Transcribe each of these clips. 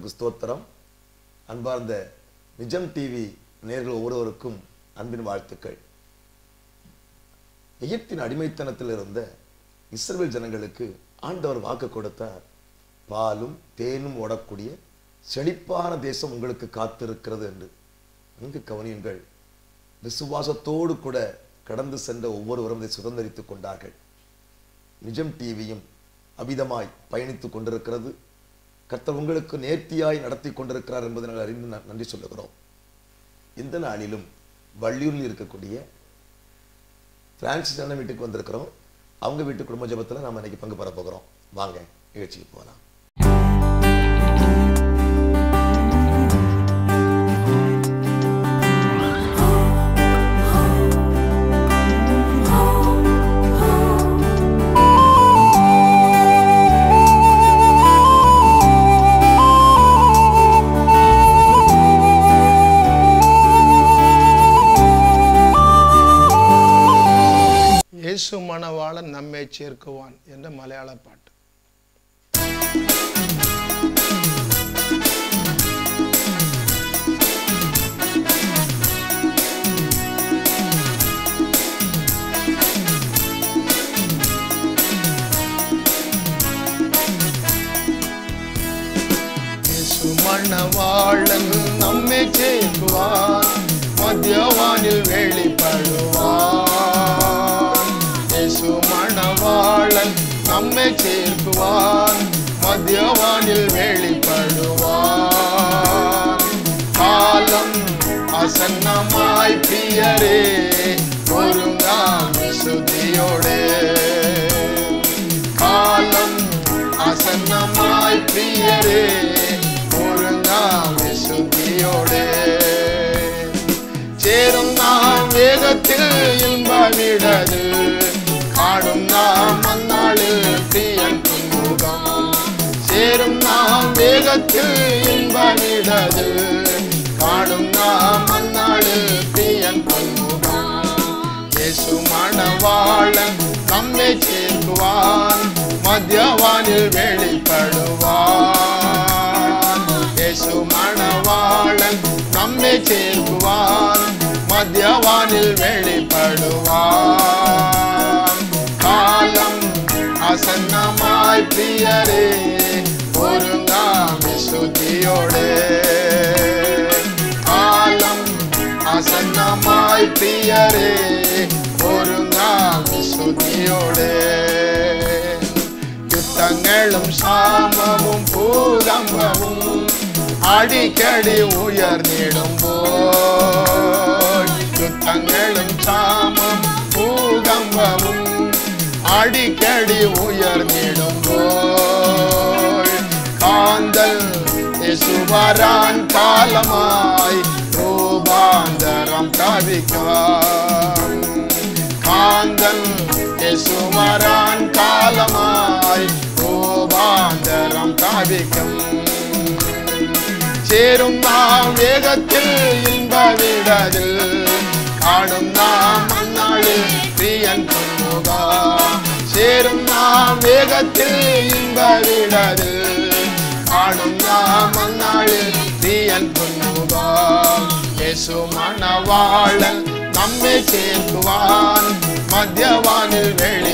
நாமத்துக்கு ஸ்தோத்திரம் அன்பார்ந்த நிஜம் டிவி நேர்கள் ஒவ்வொருவருக்கும் அன்பின் வாழ்த்துக்கள் எகிப்தின் அடிமைத்தனத்தில் இருந்த இஸ்ரவேல் ஜனங்களுக்கு ஆண்டவர் வாக்கு கொடுத்தார் பாலும் தேனும் ஓடக்கூடிய செழிப்பான தேசம் உங்களுக்கு காத்திருக்கிறது என்று நன்கு கவனியுங்கள் விசுவாசத்தோடு கூட கடந்து சென்ற ஒவ்வொருவரும் இதை சுதந்திரித்துக் கொண்டார்கள் நிஜம் டிவியும் அபிதமாய் பயணித்துக் கொண்டிருக்கிறது கர்த்தர் உங்களுக்கு நேர்த்தியாய் நடத்தி கொண்டிருக்கிறார் என்பதை நாங்கள் அறிந்து ந- நன்றி சொல்லுகிறோம் இந்த நாளிலும் வள்ளியூரில் இருக்கக்கூடிய பிரான்சிஸ் அண்ணன் வீட்டுக்கு வந்திருக்கிறோம் அவங்க வீட்டு குடும்ப ஜெபத்துல நாம இன்னைக்கு பங்கு பெற போகிறோம் வாங்க நிகழ்ச்சிக்கு போகலாம் இயேசு மணவாளன் நம்மை சேர்க்குவான் என்ற மலையாள பாட்டு இயேசு மணவாளன் நம்மை சேர்க்குவான் மத்தியவானில் வெளிப்படுவான் இயேசு மணவாளன் நம்மை சேர்க்குவான் மத்தியவானில் வெளிப்படுவான் காலம் அசன்னமாய் பிரியரே ஒருங்காம் சுதியோடே காலம் அசன்னமாய் பிரியரே ஒருங்காம் சுதியோடே சேரும் நாம் வேகத்தில் இன்பமிடது காடும் நாம் அந்நாளில் தீயன் துன்புகம் சேரும் நாம் வேகத்தில் இன்பமிடது காடும் நாம் அந்நாளில் தீயன் துன்புகம் இயேசு மணவாளன் நம்மை சேர்க்குவான் மத்தியவானில் வெளிப்படுவான் இயேசு மணவாளன் நம்மை சேர்க்குவான் மத்தியவானில் வெளிப்படுவான் காலம் அசன்னமாய் பிரியரே ஒருங்காமி சுத்தியோடு காலம் அசன்னமாய் பிரியரே ஒருங்காமி சுத்தியோடு யுத்தங்களும் சாமமும் பூகம்பமும் அடிக்கடி உயர்ந்திடும் போல் யுத்தங்களும் சாமம் பூகம்பமும் அடிக்கடி உயர்ந்திடும் போல் காந்தல் இசுவரான் காலமாய் ரூபாந்தரம் தவிக்கான் காந்தன் இசுவரான் காலமாய் ரூபாந்தரம் தவிக்கும் சேரும் நாம் வேகத்தில் இன்ப விடதில் காணும் நாம் அந்நாளில் பிரியன் பொன்முகா சேரும் நாம் வேகத்தில் இன்ப விடதில் காணும் நாம் அந்நாளில் பிரியன் பொன்முகா இயேசு மணவாளன் நம்மை சேர்க்குவான் மத்தியவானில்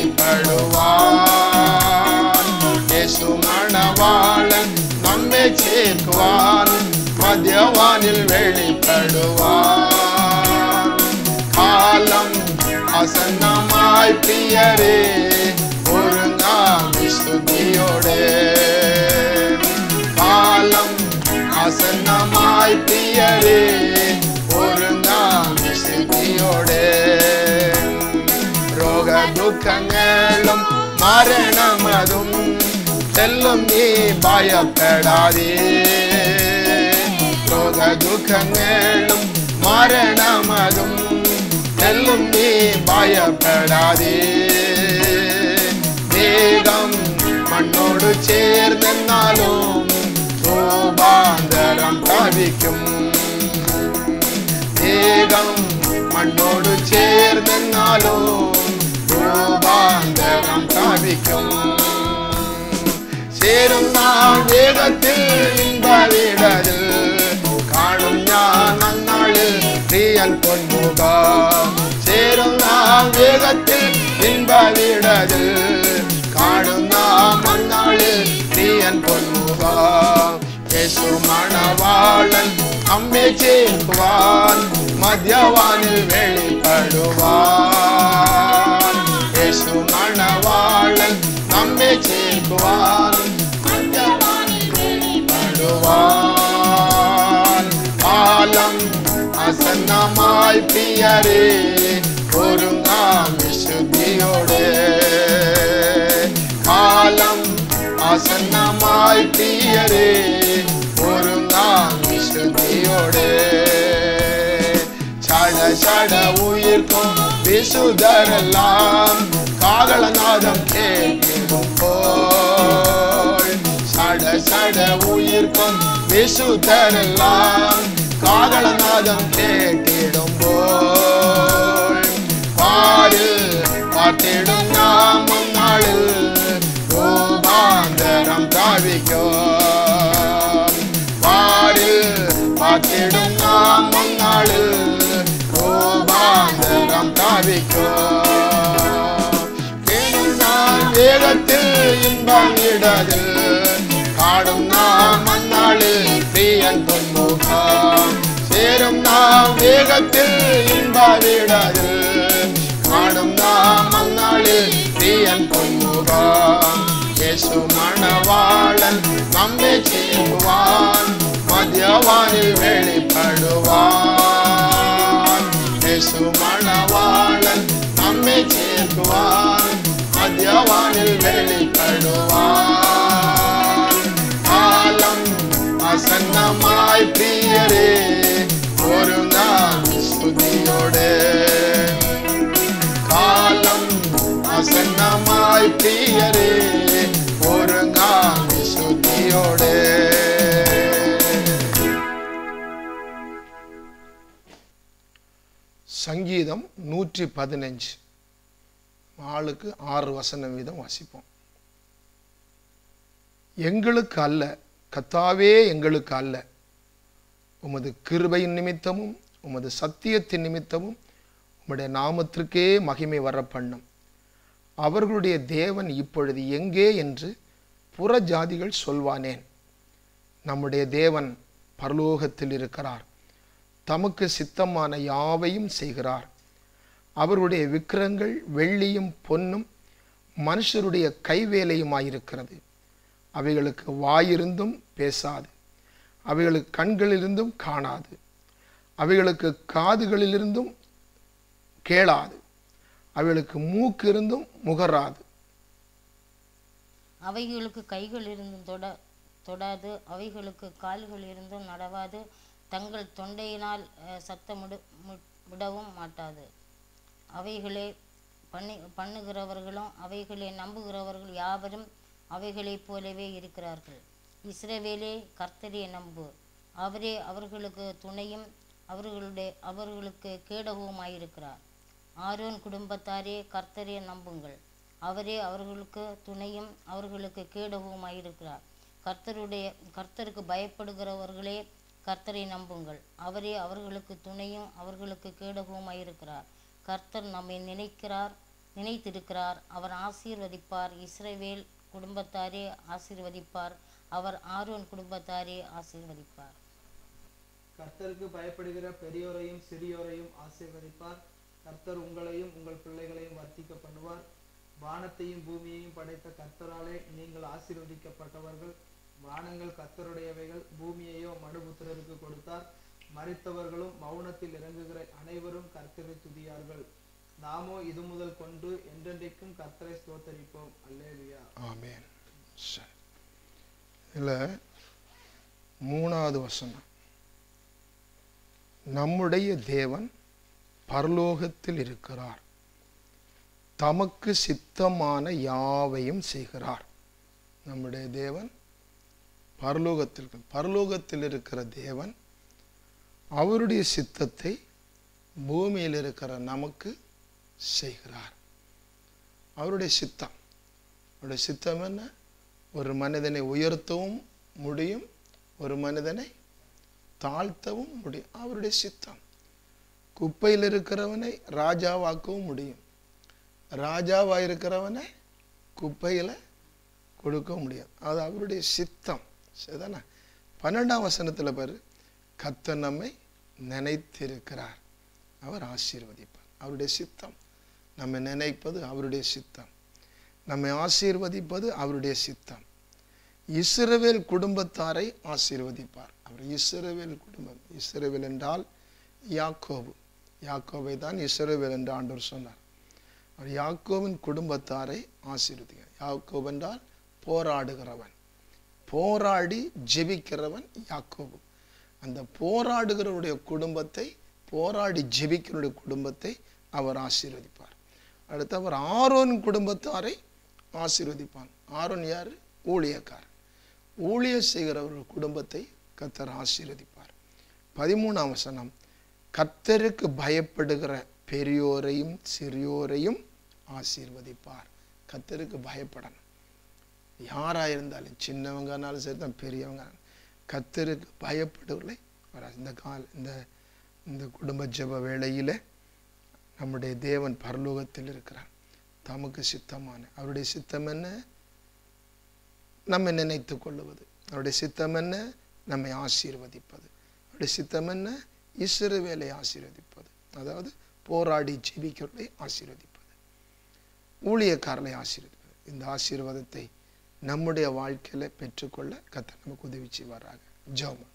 வெளிப்படுவான் இயேசு மணவாளன் நம்மை சேர்க்குவான் மத்தியவானில் வெளிப்படுவான் காலம் அசன்னமாய் பிரியரே ஒருங்காமி ஸ்துதியோடே காலம் அசன்னமாய் பிரியரே ஒருங்காமி ஸ்துதியோடே ரோக துக்கங்களும் மரணமதும் செல்லும் நீ பயப்படாதே ரோக துக்கங்களும் மரணமதும் செல்லும் நீ பயப்படாதே வேகம் மண்ணோடு சேர்ந்தாலும் ரூபாந்தரம் தவிக்கும் வேகம் மண்ணோடு சேர்ந்தாலும் ரூபாந்தரம் தவிக்கும் சேரும் நான் வேகத்தில் இன்ப வீடரில் காணும் ஞான் அந்நாளில் பிரியன் பொன்முகா சேரும் நாம் வேகத்தில் இன்ப வீடரில் காணும் நாம் அந்நாளில் பிரியன் பொன்முகா இயேசு மணவாளன் அம்மே சேர்க்குவான் மத்தியவானில் வெளிப்படுவான் இயேசு மணவாளன் அம்மே சேர்க்குவான் மத்தியவானில் வெளிப்படுவான் காலம் அசன்னமாய் பிரியரே ஒருங்காம் விசுத்தியோடு காலம் ஆசன்னமாய் பிரியரே ஒருங்காம் விசுத்தியோடு சட சட உயிர்க்கும் விசுதரெல்லாம் காதலநாதம் கேட்கும் போல் சட சட உயிர்க்கும் விசுதரெல்லாம் காதலநாதம் கேட்டிடும் போல் பாடு பார்த்திடும் நாமம் நாளில் ரூபாந்தரம் தாவிக்கும் பாடு பார்த்திடும் நாமம் நாளில் ரூபாந்தரம் தாவிக்கும் கேடும் நான் வேகத்தில் இன்பம் இடது காடும் நாம் மண்ணாளில் பிரியன் பொன்முகம் சேரும் நாம் வேகத்தில் இன்ப விடது காடும் நாம் மண்ணாளில் பிரியன் பொன்முகம் இயேசு மணவாளன் நம்மை சேர்வான் மத்தியவானில் வெளிப்படுவான் இயேசு மணவாளன் நம்மை சேர்க்குவான் மத்தியவானில் வெளிப்படுவான் காலம் அசன்னமாய் பிரியரே ஒரு நாள் ஸ்துதியோடு காலம் அசன்னமாய் பிரியரே ஒரு நாள் ஸ்துதியோடு சங்கீதம் நூற்றி பதினஞ்சு ஆளுக்கு ஆறு வசனம் வீதம் வாசிப்போம் எங்களுக்கு அல்ல கத்தாவே எங்களுக்கு அல்ல உமது கிருபையின் நிமித்தமும் உமது சத்தியத்தின் நிமித்தமும் உம்முடைய நாமத்திற்கே மகிமை வர பண்ணும் அவர்களுடைய தேவன் இப்பொழுது எங்கே என்று புற ஜாதிகள் சொல்வானேன் நம்முடைய தேவன் பரலோகத்தில் இருக்கிறார் தமக்கு சித்தமான யாவையும் செய்கிறார் அவருடைய விக்கிரங்கள் வெள்ளியும் பொன்னும் மனுஷருடைய கைவேலையுமாயிருக்கிறது அவைகளுக்கு வாயிருந்தும் பேசாது அவைகளுக்கு கண்களிலிருந்தும் காணாது அவைகளுக்கு காதுகளிலிருந்தும் கேளாது அவைகளுக்கு மூக்கு இருந்தும் முகராது அவைகளுக்கு கைகள் இருந்தும் தொட தொடாது அவைகளுக்கு கால்கள் இருந்தும் நடவாது தங்கள் தொண்டையினால் அஹ், சத்தமிடு மு- விடவும் மாட்டாது அவைகளை பண்ணி பண்ணுகிறவர்களும் அவைகளை நம்புகிறவர்கள் யாவரும் அவைகளைப் போலவே இருக்கிறார்கள் இஸ்ரவேலே கர்த்தரே நம்பு அவரே அவர்களுக்கு துணையும் அவர்களுடைய அவர்களுக்கு கேடகவுமாயிருக்கிறார் ஆரோன் குடும்பத்தாரே கர்த்தரே நம்புங்கள் அவரே அவர்களுக்கு துணையும் அவர்களுக்கு கேடகவுமாயிருக்கிறார் கர்த்தருடைய கர்த்தருக்கு பயப்படுகிறவர்களே கர்த்தரை நம்புங்கள் அவரே அவர்களுக்கு துணையும் அவர்களுக்கு கேடகவுமாயிருக்கிறார் கர்த்தர் நம்மை நினைக்கிறார் நினைத்திருக்கிறார் அவர் ஆசீர்வதிப்பார் இஸ்ரவேல் குடும்பத்தாரே ஆசீர்வதிப்பார் அவர் ஆரோன் குடும்பத்தாரே ஆசீர்வதிப்பார் கர்த்தருக்கு பயப்படுகிற பெரியோரையும் சிறியோரையும் ஆசீர்வதிப்பார் கர்த்தர் உங்களையும் உங்கள் பிள்ளைகளையும் வர்த்திக்க பண்ணுவார் வானத்தையும் பூமியையும் படைத்த கர்த்தராலே நீங்கள் ஆசீர்வதிக்கப்பட்டவர்கள் வானங்கள் கர்த்தருடையவைகள் பூமியையோ மனுபுத்திரருக்கு கொடுத்தார் மரித்தவர்களும் மௌனத்தில் இறங்குகிற அனைவரும் கர்த்தரை துதியார்கள் நாமோ இது முதல் கொண்டு என்றென்றைக்கும் கர்த்தரை ஸ்தோத்தரிப்போம் அல்லேலுயா ஆமென் சரி இதில் மூணாவது வசனம் நம்முடைய தேவன் பரலோகத்தில் இருக்கிறார் தமக்கு சித்தமான யாவையும் செய்கிறார் நம்முடைய தேவன் பரலோகத்தில் இருக்கிற- பரலோகத்தில் இருக்கிற தேவன் அவருடைய சித்தத்தை பூமியில் இருக்கிற நமக்கு செய்கிறார் அவருடைய சித்தம் அவருடைய சித்தம் என்ன ஒரு மனிதனை உயர்த்தவும் முடியும் ஒரு மனிதனை தாழ்த்தவும் முடியும் அவருடைய சித்தம் குப்பையில் இருக்கிறவனை ராஜாவாக்கவும் முடியும் ராஜாவா இருக்கிறவனை குப்பையில் கொடுக்க முடியாது அது அவருடைய சித்தம் சரிதானே பன்னெண்டாம் வசனத்தில் பாரு கர்த்தர் நம்மை நினைத்திருக்கிறார் அவர் ஆசீர்வதிப்பார் அவருடைய சித்தம் நம்ம நினைப்பது அவருடைய சித்தம் நம்மை ஆசீர்வதிப்பது அவருடைய சித்தம் இஸ்ரவேல் குடும்பத்தாரை ஆசீர்வதிப்பார் அவர் இஸ்ரவேல் குடும்பம் இஸ்ரவேல் என்றால் யாக்கோபு யாக்கோபை தான் இஸ்ரவேல் என்று ஆண்டவர் சொன்னார் அவர் யாக்கோவின் குடும்பத்தாரை ஆசீர்வதிக்கிறார் யாக்கோப் என்றால் போராடுகிறவன் போராடி ஜெபிக்கிறவன் யாக்கோபு அந்த போராடுகிறவருடைய குடும்பத்தை போராடி ஜெபிக்கிறவருடைய குடும்பத்தை அவர் ஆசீர்வதிப்பார் அடுத்து அவர் ஆரோன் குடும்பத்தாரை ஆசீர்வதிப்பான் ஆரோன் யார் ஊழியக்காரர் ஊழிய செய்கிறவர்கள் குடும்பத்தை கத்தர் ஆசீர்வதிப்பார் பதிமூணாம் வசனம் கர்த்தருக்கு பயப்படுகிற பெரியோரையும் சிறியோரையும் ஆசீர்வதிப்பார் கர்த்தருக்கு பயப்படணும் யாரா இருந்தாலும் சின்னவங்கனாலும் சரி தான் பெரியவங்க கர்த்தருக்கு பயப்படுவர்களை வராது இந்த கால இந்த இந்த குடும்ப ஜெப வேளையிலே நம்முடைய தேவன் பரலோகத்தில் இருக்கிறார் தமக்கு சித்தமான அவருடைய சித்தம் என்ன நம்மை நினைத்து கொள்ளுவது அவருடைய சித்தம் என்ன நம்மை ஆசீர்வதிப்பது அவருடைய சித்தம் என்ன இஸ்ரவேலை ஆசீர்வதிப்பது அதாவது போராடி ஜெபிக்கிறவர்களை ஆசீர்வதிப்பது ஊழியக்காரர்களை ஆசீர்வதிப்பது இந்த ஆசீர்வாதத்தை நம்முடைய வாழ்க்கையில பெற்றுக்கொள்ள கர்த்தர் நமக்கு உதவி செய்வாராக ஜெபம்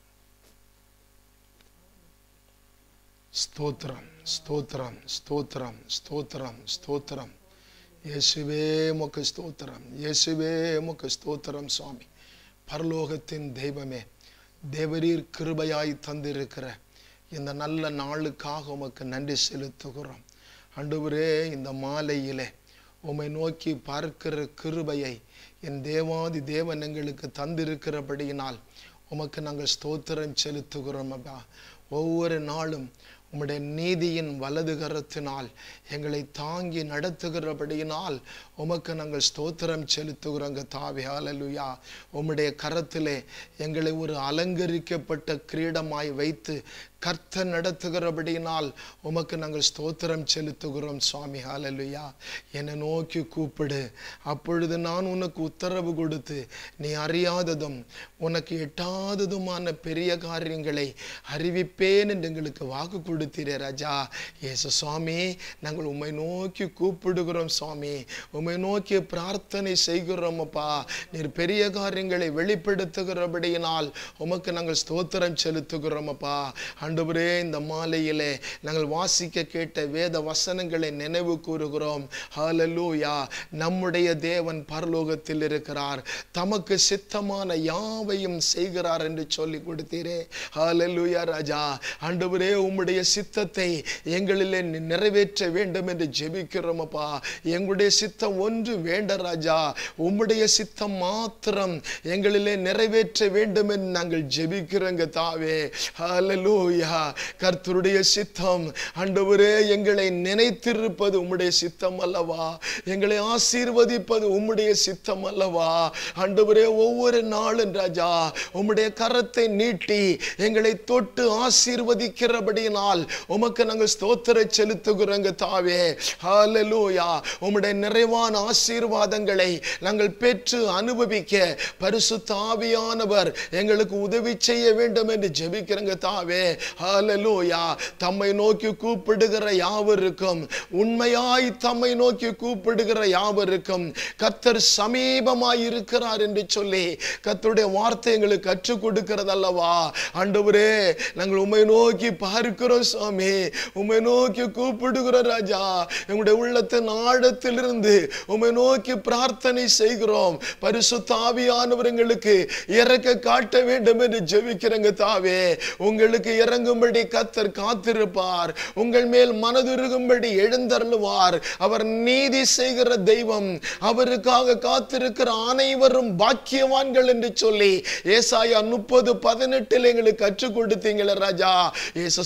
ஸ்தோத்திரம் ஸ்தோத்திரம் ஸ்தோத்திரம் ஸ்தோத்திரம் ஸ்தோத்திரம் இயேசுவே உமக்கு ஸ்தோத்திரம் இயேசுவே உமக்கு ஸ்தோத்திரம் சுவாமி பரலோகத்தின் தெய்வமே தேவரீர் கிருபையாய் தந்திருக்கிற இந்த நல்ல நாளுக்காக உமக்கு நன்றி செலுத்துகிறோம் ஆண்டவரே இந்த மாலையிலே உம்மை நோக்கி பார்க்கிற கிருபையை என் தேவாதி தேவன் எங்களுக்கு தந்திருக்கிறபடியினால் உமக்கு நாங்கள் ஸ்தோத்திரம் செலுத்துகிறோம் அப்பா ஒவ்வொரு நாளும் உம்முடைய நீதியின் வலது கரத்தினால் எங்களை தாங்கி நடத்துகிறபடியினால் உமக்கு நாங்கள் ஸ்தோத்திரம் செலுத்துகிறோங்க தாவி ஹalleluya உம்முடைய கரத்திலே எங்களை ஒரு அலங்கரிக்கப்பட்ட கிரீடமாய் வைத்து கர்த்தர் நடத்துகிறபடியினால் உமக்கு நாங்கள் ஸ்தோத்திரம் செலுத்துகிறோம் சுவாமி ஹalleluya என்னை நோக்கி கூப்பிடு அப்பொழுது நான் உனக்கு உத்தரவு கொடுத்து நீ அறியாததும் உனக்கு எட்டாததுமான பெரிய காரியங்களை அறிவிப்பேன் என்று எங்களுக்கு வாக்கு கொடுத்தீரே ராஜா ஏசு சுவாமி நாங்கள் உம்மை நோக்கி கூப்பிடுகிறோம் சுவாமி உம்மை நோக்கி பிரார்த்தனை செய்கிறோம் அப்பா நீர் பெரிய காரியங்களை வெளிப்படுத்துகிறபடியினால் உமக்கு நாங்கள் ஸ்தோத்திரம் செலுத்துகிறோம் அப்பா ஆண்டவரே இந்த மாலையிலே நாங்கள் வாசிக்க கேட்ட வேத வசனங்களை நினைவு கூறுகிறோம் ஹalleluya நம்முடைய தேவன் பரலோகத்தில் இருக்கிறார் தமக்கு சித்தமான யாவையும் செய்கிறார் என்று சொல்லி கொடுத்தீரே ஹalleluya ராஜா ஆண்டவரே உம்முடைய சித்தத்தை எங்களிலே நி- நிறைவேற்ற வேண்டும் என்று ஜெபிக்கிறோம் அப்பா எங்களுடைய சித்தம் ஒன்று வேண்ட ராஜா உம்முடைய சித்தம் மாத்திரம் எங்களிலே நிறைவேற்ற வேண்டும் என்று நாங்கள் ஜெபிக்கிறோங்க தாவே ஹalleluya கர்த்தருடைய சித்தம் ஆண்டவரே எங்களை நினைத்திருப்பது உம்முடைய சித்தம் அல்லவா எங்களை ஆசீர்வதிப்பது உம்முடைய சித்தம் அல்லவா ஆண்டவரே ஒவ்வொரு நாளும் ராஜா உம்முடைய கரத்தை நீட்டி எங்களை தொட்டு ஆசீர்வதிக்கிறபடியினால் உமக்கு நாங்கள் ஸ்தோத்திர செலுத்துகிறோங்க தாவே ஹalleluya உம்முடைய நிறைவான ஆசீர்வாதங்களை நாங்கள் பெற்று அனுபவிக்க பரிசுத்த ஆவியானவர் எங்களுக்கு உதவி செய்ய வேண்டும் என்று ஜெபிக்கிறங்க தாவே ஹalleluya தம்மை நோக்கி கூப்பிடுகிற யாவருக்கும் உண்மையாய் தம்மை நோக்கி கூப்பிடுகிற யாவருக்கும் கர்த்தர் சமீபமாய் இருக்கிறார் என்று சொல்லி கர்த்தருடைய வார்த்தை எங்களுக்கு கற்றுக் கொடுக்கிறது அல்லவா ஆண்டவரே நாங்கள் உம்மை நோக்கி பார்க்கிறோம் சுவாமி உம்மை நோக்கி கூப்பிடுகிறோம் ராஜா எங்களுடைய உள்ளத்தின் ஆழத்திலிருந்து உம்மை நோக்கி பிரார்த்தனை செய்கிறோம் பரிசுத்த ஆவியானவர் எங்களுக்கு இறக்க காட்ட வேண்டும் என்று ஜெபிக்கிறங்க தாவே உங்களுக்கு இறங்கும்படி கத்தர் காத்திருப்பார் உங்கள் மேல் மனதுருகும்படி எழுந்தருளுவார் அவர் நீதி செய்கிற தெய்வம் அவருக்காக காத்திருக்கிற அனைவரும் பாக்கியவான்கள் என்று சொல்லி ஏசாயா முப்பது பதினெட்டில் எங்களுக்கு கற்றுக் கொடுத்தீங்களே ராஜா ஏசு சுவாமி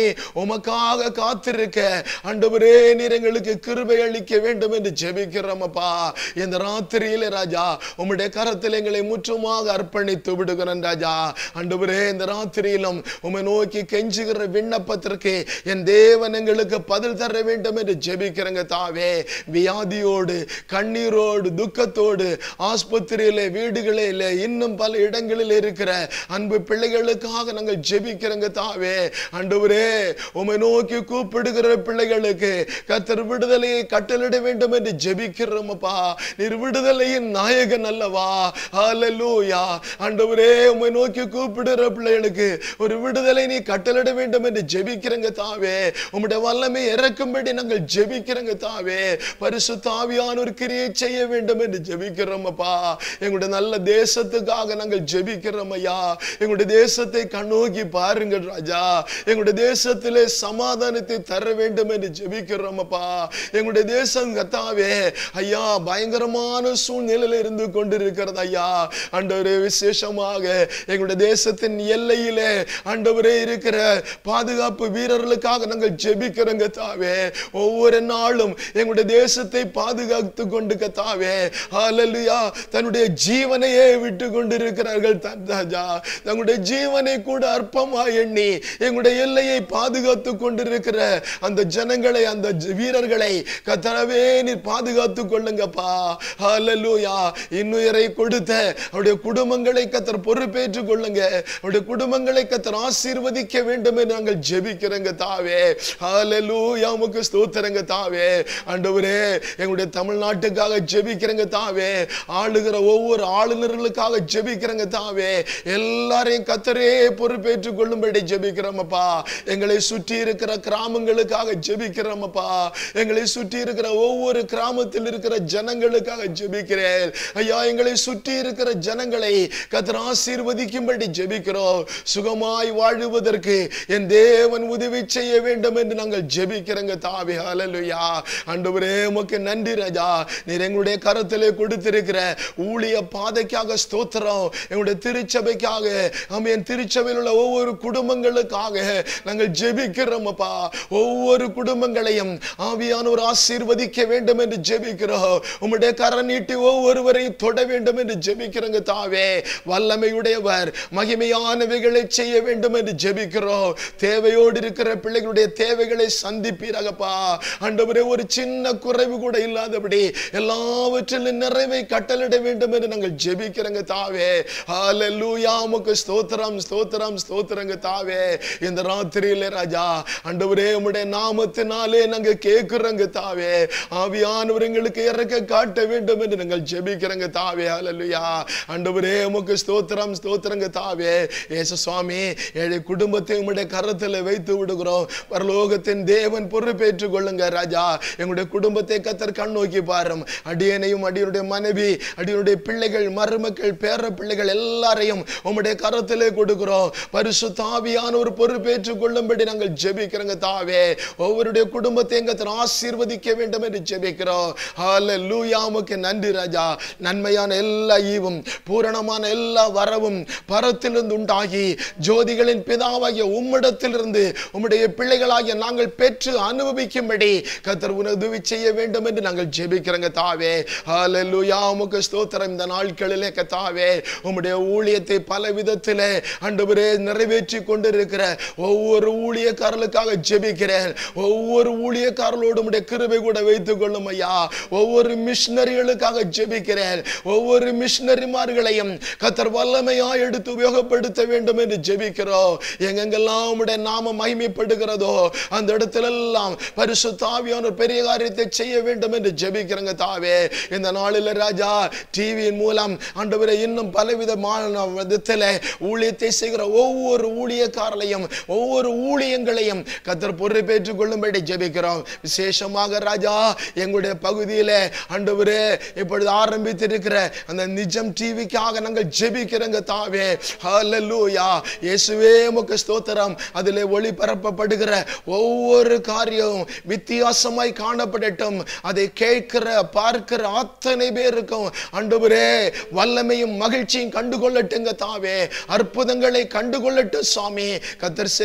உமக்காக காத்திருக்க ஆண்டவரே நீர் எங்களுக்கு கிருபை அளிக்க வேண்டும் என்று ஜெபிக்கிறோம் அப்பா இந்த ராத்திரியிலே ராஜா உம்முடைய கரத்தில் எங்களை முற்றுமாக அர்ப்பணித்து விடுகிறேன் ராஜா ஆண்டவரே இந்த ராத்திரியிலும் உம்மை நோக்கி கெஞ்சுகிற விண்ணப்பத்திற்கு என் தேவன் எங்களுக்கு பதில் தர வேண்டும் என்று ஜெபிக்கிறேங்க தாவே வியாதியோடு கண்ணீரோடு துக்கத்தோடு ஆஸ்பத்திரியில வீடுகளில் இன்னும் பல இடங்களில் இருக்கிற அன்பு பிள்ளைகளுக்காக நாங்கள் ஜெபிக்கிறோங்க தாவே ஆண்டவரே உம்மை நோக்கி கூப்பிடுகிற பிள்ளைகளுக்கு கத்தர் விடுதலையை கட்டளிட வேண்டும் என்று ஜெபிக்கிறோம் அப்பா நீர் விடுதலையின் நாயகன் அல்லவா ஹalleluya ஆண்டவரே உம்மை நோக்கி கூப்பிடுகிற பிள்ளைகளுக்கு ஒரு விடுதலை நீ கட்டளிட வேண்டும் என்று ஜெபிக்கிறங்க தாவே உம்முடைய வல்லமை இறக்கும்படி நாங்கள் ஜெபிக்கிறங்க தாவே பரிசுத்த ஆவியானோர் கிரியை செய்ய வேண்டும் என்று ஜெபிக்கிறோம் அப்பா எங்களுடைய நல்ல தேசத்துக்காக நாங்கள் ஜெபிக்கிறோம் ஐயா எங்களுடைய தேசத்தை கண்ணோக்கி பாருங்கள் ராஜா எங்களுடைய தேசத்திலே சமாதானத்தை தர வேண்டும் என்று ஜெபிக்கிறோம் அப்பா எங்களுடைய தேசம் கத்தாவே ஐயா பயங்கரமான சூழ்நிலையில இருந்து கொண்டிருக்கிறது ஐயா ஆண்டவரே விசேஷமாக எங்களுடைய தேசத்தின் எல்லையிலே ஆண்டவரே இருக்கிற பாதுகாப்பு வீரர்களுக்காக நாங்கள் ஜெபிக்கிறோங்க தாவே ஒவ்வொரு நாளும் எங்களுடைய தேசத்தை பாதுகாத்து கொண்டு கத்தாவே ஹalleluya தன்னுடைய ஜீவனையே விட்டு கொண்டிருக்கிறார்கள் தந்தாஜா தங்களுடைய ஜீவனை கூட அற்பமா எண்ணி எங்களுடைய எல்லையை பாதுகாத்து கொண்டிருக்கிற அந்த ஜனங்களை அந்த ஜ- வீரர்களை கத்தரவே நீர் பாதுகாத்து கொள்ளுங்கப்பா ஹalleluya இன்னுயிரை கொடுத்த அவருடைய குடும்பங்களை கத்தர் பொறுப்பேற்றுக் கொள்ளுங்க அவருடைய குடும்பங்களை கத்தர் ஆசீர்வதிக்க வேண்டும் என்று நாங்கள் ஜெபிக்கிறோங்க தாவே ஹalleluya உமக்கு ஸ்தோத்திரங்க தாவே ஆண்டவரே எங்களுடைய தமிழ்நாட்டுக்காக ஜெபிக்கிறங்க தாவே ஆளுகிற ஒவ்வொரு ஆளுநர்களுக்காக ஜெபிக்கிறங்க தாவே எல்லாரையும் கத்தரே பொறுப்பேற்றுக் கொள்ளும்படி ஜெபிக்கிறோமப்பா எங்களை சுற்றி இருக்கிற கிராமங்களுக்காக ஜெபிக்கிறோமப்பா எங்களை சுற்றி இருக்கிற ஒவ்வொரு கிராமத்தில் இருக்கிற ஜனங்களுக்காக ஜெபிக்கிறேன் ஐயா எங்களை சுற்றி இருக்கிற ஜனங்களை கத்தர் ஆசீர்வதிக்கும்படி ஜெபிக்கிறோம் சுகமாய் வாழுவதற்கு என் தேவன் உதவி செய்ய வேண்டும் என்று நாங்கள் ஜெபிக்கிறோங்க தாவே ஹalleluya ஆண்டவரே உமக்கு நன்றி ராஜா நீர் எங்களுடைய கரத்திலே கொடுத்திருக்கிற ஊழிய பாதைக்காக ஸ்தோத்திரம் எங்களுடைய திருச்சபைக்காக ஆமென் திருச்சபையில் உள்ள ஒவ்வொரு குடும்பங்களுக்காக நாங்கள் ஜெபிக்கிறோம் அப்பா ஒவ்வொரு குடும்பங்களையும் ஆவியானோர் ஆசீர்வதிக்க வேண்டும் என்று ஜெபிக்கிறோம் உம்முடைய கரம் நீட்டி ஒவ்வொருவரையும் தொட வேண்டும் என்று ஜெபிக்கிறோங்க தாவே வல்லமையுடையவர் மகிமையானவைகளை செய்ய வேண்டும் என்று ஜெபிக்கிறோம் தேவையோடு இருக்கிற பிள்ளைகளுடைய தேவைகளை சந்திப்பீராகப்பா ஆண்டவரே ஒரு சின்ன குறைவு கூட இல்லாதபடி எல்லாவற்றிலும் நிறைவை கட்டளிட வேண்டும் என்று நாங்கள் ஜெபிக்கிறோங்க தாவே ஹalleluya உமக்கு ஸ்தோத்திரம் ஸ்தோத்திரம் ஸ்தோத்திரங்க தாவே இந்த ராத்திரியிலே ராஜா ஆண்டவரே உம்முடைய நாமத்தினாலே நாங்க கேட்கிறோங்க தாவே ஆவியானவர் எங்களுக்கு இறக்க காட்ட வேண்டும் என்று நாங்கள் ஜெபிக்கிறோங்க தாவே ஹalleluya ஆண்டவரே உமக்கு ஸ்தோத்திரம் ஸ்தோத்திரங்க தாவே இயேசு சுவாமி ஏழை குடும்பத்தை உம்முடைய கரத்தில் வைத்து விடுகிறோம் பரலோகத்தின் தேவன் பொறுப்பேற்றுக் கொள்ளுங்க ராஜா எங்களுடைய குடும்பத்தை கத்தர் கண் நோக்கி பாரும் அடியனையும் அடியனுடைய மனைவி அடியனுடைய பிள்ளைகள் மருமக்கள் பேர பிள்ளைகள் எல்லாரையும் உம்முடைய கரத்திலே கொடுக்கிறோம் பரிசு தாவியான ஒரு பொறுப்பேற்றுக் கொள்ளும்படி நாங்கள் ஜெபிக்கிறோங்க தாவே ஒவ்வொருடைய குடும்பத்தை கத்தர் ஆசீர்வதிக்க வேண்டும் என்று ஜெபிக்கிறோம் ஹalleluya உமக்கு நன்றி ராஜா நன்மையான எல்லா ஈவும் பூரணமான எல்லா வரவும் பரத்திலிருந்து உண்டாகி ஜோதிகளின் பிதாவாகிய உம்மிடத்திலிருந்து உம்முடைய பிள்ளைகளாகிய நாங்கள் பெற்று அனுபவிக்கும்படி கத்தர் உதவி செய்ய வேண்டும் என்று நாங்கள் ஜெபிக்கிறோங்க தாவே ஹalleluya உமக்கு ஸ்தோத்திரம் இந்த நாட்களிலே கத்தாவே உம்முடைய ஊழியத்தை பல விதத்திலே ஆண்டவரே நிறைவேற்றி கொண்டிருக்கிற ஒவ்வொரு ஊழியக்காரர்களுக்காக ஜெபிக்கிறேன் ஒவ்வொரு ஊழியக்காரர்களோடு உம்முடைய கிருபை கூட வைத்துக் கொள்ளும் ஐயா ஒவ்வொரு மிஷனரிகளுக்காக ஜெபிக்கிறேன் ஒவ்வொரு மிஷனரிமார்களையும் கத்தர் வல்லமையா எடுத்து உபயோகப்படுத்த வேண்டும் என்று ஜெபிக்கிறோம் எங்கெங்கெல்லாம் உம்முடைய நாம மகிமைப்படுகிறதோ அந்த இடத்துல எல்லாம் பரிசு தாவியான ஒரு பெரிய காரியத்தை செய்ய வேண்டும் என்று ஜெபிக்கிறங்க தாவே இந்த நாளில் ராஜா டிவியின் மூலம் ஆண்டவரை இன்னும் பலவிதமான விதத்தில் ஊழியத்தை செய்கிற ஒவ்வொரு ஊழியக்காரர்களையும் ஒவ்வொரு ஊழியங்களையும் கத்தர் பொறுப்பேற்றுக் கொள்ளும்படி ஜெபிக்கிறோம் விசேஷமாக ராஜா எங்களுடைய பகுதியில் ஆண்டவரே இப்பொழுது ஆரம்பித்திருக்கிற அந்த நிஜம் டிவிக்காக நாங்கள் ஜெபிக்கிறோங்க தாவே ஹalleluya இயேசுவே உமக்கு ஸ்தோத்திரம் அதிலே ஒளிபரப்பப்படுகிற ஒவ்வொரு காரியமும் வித்தியாசமாய் காணப்படட்டும் அதை கேட்கிற பார்க்கிற அத்தனை பேருக்கும் ஆண்டவரே வல்லமையும் மகிழ்ச்சியும் கண்டுகொள்ளட்டுங்க தாவே அற்புதங்களை கண்டுகொள்ளட்டும் சுவாமி கத்தர் செய்ய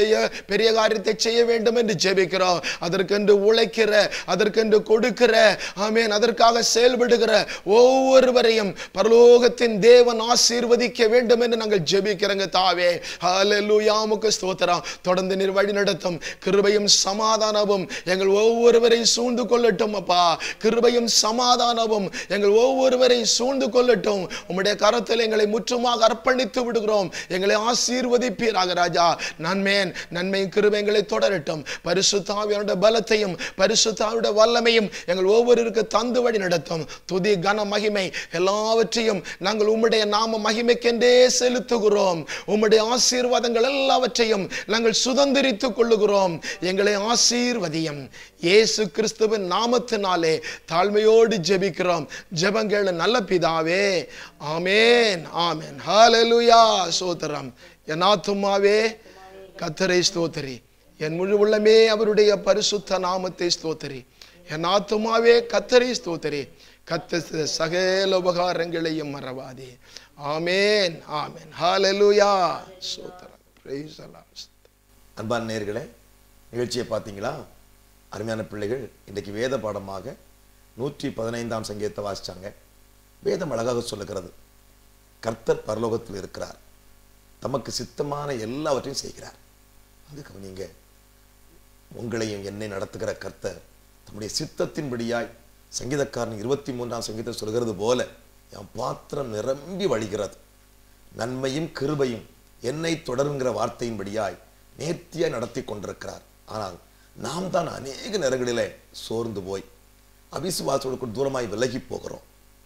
பெரிய காரியத்தை செய்ய வேண்டும் என்று ஜெபிக்கிறோம் அதற்கென்று உழைக்கிற அதற்கென்று கொடுக்கிற ஆமென் அதற்காக செயல்படுகிற ஒவ்வொருவரையும் பரலோகத்தின் தேவன் ஆசீர்வதிக்க வேண்டும் என்று நாங்கள் ஜெபிக்கிறோங்க தாவே ஹalleluya உமக்கு ஸ்தோத்திரம் தொடர்ந்து நீர் வழி நடத்தும் கிருபையும் சமாதானமும் எங்கள் ஒவ்வொருவரையும் சூழ்ந்து கொள்ளட்டும் அப்பா கிருபையும் சமாதானமும் எங்கள் ஒவ்வொருவரை சூழ்ந்து கொள்ளட்டும் உம்முடைய கரத்தில் எங்களை முற்றுமாக அர்ப்பணித்து விடுகிறோம் எங்களை ஆசீர்வதிப்பீராக ராஜா நன்மேன் நன்மையும் கிருபை எங்களை தொடரட்டும் பரிசுத்தாவியோட பலத்தையும் பரிசுத்தாவியோட வல்லமையும் எங்கள் ஒவ்வொருவருக்கு தந்து வழி நடத்தும் துதி கன மகிமை எல்லாவற்றையும் நாங்கள் உம்முடைய நாம மகிமைக்கென்றே செலுத்துகிறோம் உம்முடைய ஆசீர்வாதங்கள் எல்லாவற்றையும் நாங்கள் சுதந்திரித்துக் கொள்ளுகிறோம் எங்களை ஆசீர்வதியும் இயேசு கிறிஸ்துவின் நாமத்தினாலே தாழ்மையோடு ஜெபிக்கிறோம் ஜெபங்கள் நல்ல பிதாவே ஆமேன் ஆமேன் ஹalleluya சோதரம் என் ஆத்துமாவே கத்தரை ஸ்தோத்திரி என் முழு உள்ளமே அவருடைய பரிசுத்த நாமத்தை ஸ்தோத்திரி என் ஆத்துமாவே கத்தரை ஸ்தோத்திரி கத்த சகல உபகாரங்களையும் மறவாதே ஆமேன் ஆமேன் ஹalleluya ஸ்தோத்திரம் praise the Lord அன்பான நேயர்களே நிகழ்ச்சியை பார்த்தீங்களா அருமையான பிள்ளைகள் இன்றைக்கு வேத பாடமாக நூற்றி பதினைந்தாம் சங்கீதத்தை வாசிச்சாங்க வேதம் அழகாக சொல்லுகிறது கர்த்தர் பரலோகத்தில் இருக்கிறார் தமக்கு சித்தமான எல்லாவற்றையும் செய்கிறார் அங்கு கவனிங்க உங்களையும் என்னை நடத்துகிற கர்த்தர் தம்முடைய சித்தத்தின்படியாய் சங்கீதக்காரன் இருபத்தி மூன்றாம் சங்கீதம் சொல்கிறது போல என் பாத்திரம் நிரம்பி வழிகிறது நன்மையும் கிருபையும் என்னை தொடருங்கிற வார்த்தையின்படியாய் நேர்த்தியாய் நடத்தி கொண்டிருக்கிறார் ஆனால் நாம் தான் அநேக நேரங்களிலே சோர்ந்து போய் அவிசுவாசோடு தூரமாய் விலகி போகிறோம்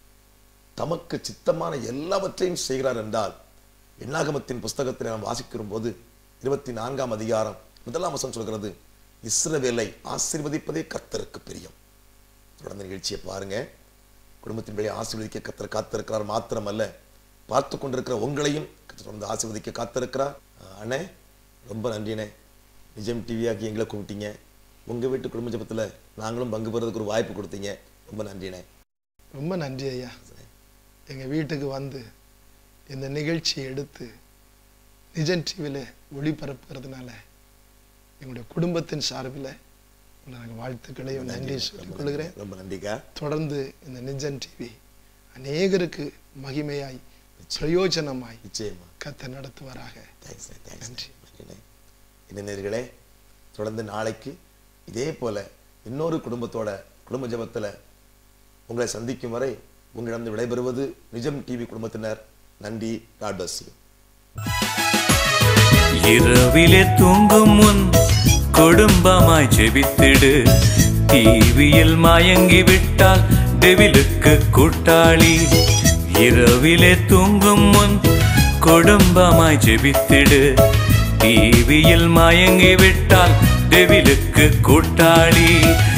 தமக்கு சித்தமான எல்லாவற்றையும் செய்கிறார் என்றால் எண்ணாகமத்தின் புஸ்தகத்தில் நாம் வாசிக்கிற போது இருபத்தி நான்காம் அதிகாரம் முதலாம் வசனம் சொல்கிறது இஸ்ரவேலை ஆசீர்வதிப்பதே கர்த்தருக்கு பிரியம் தொடர்ந்து நிகழ்ச்சியை பாருங்க குடும்பத்தின் வழி ஆசீர்வதிக்க கர்த்தர் காத்திருக்கிறார் மாத்திரமல்ல பார்த்து கொண்டிருக்கிற உங்களையும் கர்த்தர் தொடர்ந்து ஆசீர்வதிக்க காத்திருக்கிறார் அஹ் அண்ணே ரொம்ப நன்றிண்ணே நிஜம் டிவியாக்கி எங்களை கூப்பிட்டீங்க உங்க வீட்டு குடும்ப ஜபத்துல நாங்களும் பங்கு பெறதுக்கு ஒரு வாய்ப்பு கொடுத்தீங்க ரொம்ப நன்றிண்ணே ரொம்ப நன்றி ஐயா எங்கள் வீட்டுக்கு வந்து இந்த நிகழ்ச்சியை எடுத்து நிஜன் டிவியில் ஒளிபரப்புறதுனால எங்களுடைய குடும்பத்தின் சார்பில் உங்களை நாங்கள் வாழ்த்துக்களையும் நன்றி சொல்லிக் கொள்கிறேன் ரொம்ப நன்றிக்கா தொடர்ந்து இந்த நிஜன் டிவி அநேகருக்கு மகிமையாய் பிரயோஜனமாய் நிச்சயமா கத்த நடத்துவாராக தேங்க்ஸ் தேங்க்ஸ் நன்றிண்ணே என்ன நேர்களே தொடர்ந்து நாளைக்கு இதே போல இன்னொரு குடும்பத்தோட குடும்ப ஜெபத்துல உங்களை சந்திக்கும் வரை உங்களிடம் விடைபெறுவது நிஜம் டிவி குடும்பத்தினர் நன்றி காட் bless you இரவிலே தூங்கும் முன் குடும்பமாய் ஜெபித்திடு டிவியில் மயங்கி விட்டால் டெவிலுக்கு கூட்டாளி இரவிலே தூங்கும் முன் குடும்பமாய் ஜெபித்திடு டிவியில் மயங்கி விட்டால் டெவிலுக்கு கூட்டாளி